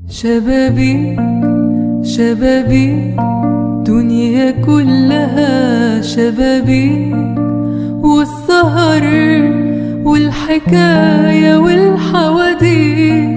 شبابي شبابي دنيا كلها شبابي والسهر والحكاية والحواديت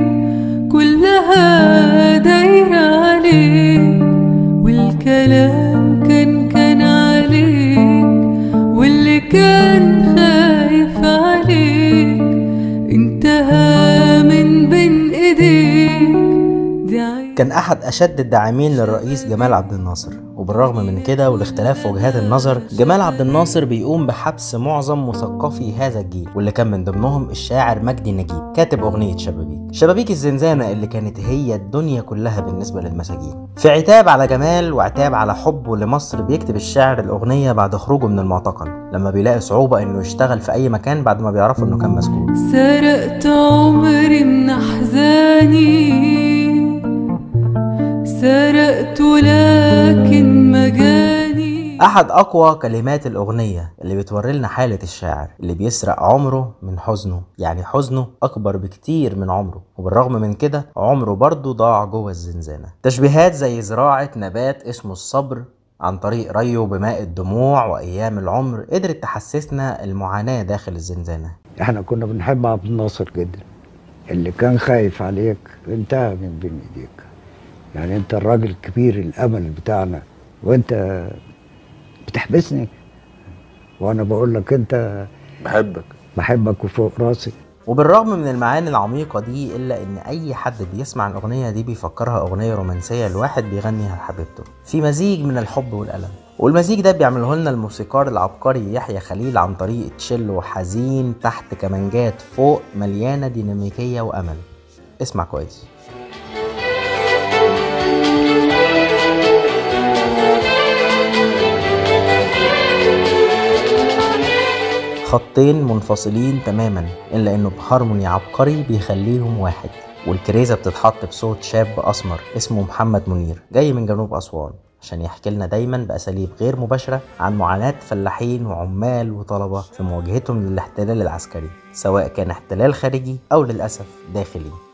كلها دايرة عليك والكلام كان كان عليك واللي كان خايف عليك انتهى من بين ايديك دي عين كان أحد أشد الداعمين للرئيس جمال عبد الناصر وبالرغم من كده والاختلاف في وجهات النظر جمال عبد الناصر بيقوم بحبس معظم مثقفي هذا الجيل واللي كان من ضمنهم الشاعر مجدي نجيب كاتب أغنية شبابيك شبابيك الزنزانة اللي كانت هي الدنيا كلها بالنسبة للمساجين في عتاب على جمال وعتاب على حبه لمصر بيكتب الشاعر الأغنية بعد خروجه من المعتقل لما بيلاقي صعوبة إنه يشتغل في أي مكان بعد ما بيعرفوا إنه كان مسجون سرقت عمري من أحزاني سرقت لكن مجاني أحد أقوى كلمات الأغنية اللي بتوري لنا حالة الشاعر اللي بيسرق عمره من حزنه يعني حزنه أكبر بكتير من عمره وبالرغم من كده عمره برضه ضاع جوه الزنزانة تشبيهات زي زراعة نبات اسمه الصبر عن طريق ريه بماء الدموع وأيام العمر قدرت تحسسنا المعاناة داخل الزنزانة احنا كنا بنحب عبد الناصر جدا اللي كان خايف عليك انتهى من بين ايديك يعني انت الراجل الكبير الامل بتاعنا وانت بتحبسني وانا بقول لك انت بحبك بحبك وفوق راسي وبالرغم من المعاني العميقة دي إلا إن أي حد بيسمع الأغنية دي بيفكرها أغنية رومانسية لواحد بيغنيها لحبيبته في مزيج من الحب والألم والمزيج ده بيعمله لنا الموسيقار العبقري يحيى خليل عن طريق تشيلو حزين تحت كمانجات فوق مليانة ديناميكية وأمل اسمع كويس خطين منفصلين تماما الا انه بهارموني عبقري بيخليهم واحد والكريزه بتتحط بصوت شاب اسمر اسمه محمد منير جاي من جنوب اسوان عشان يحكي لنا دايما باساليب غير مباشره عن معاناه فلاحين وعمال وطلبه في مواجهتهم للاحتلال العسكري سواء كان احتلال خارجي او للاسف داخلي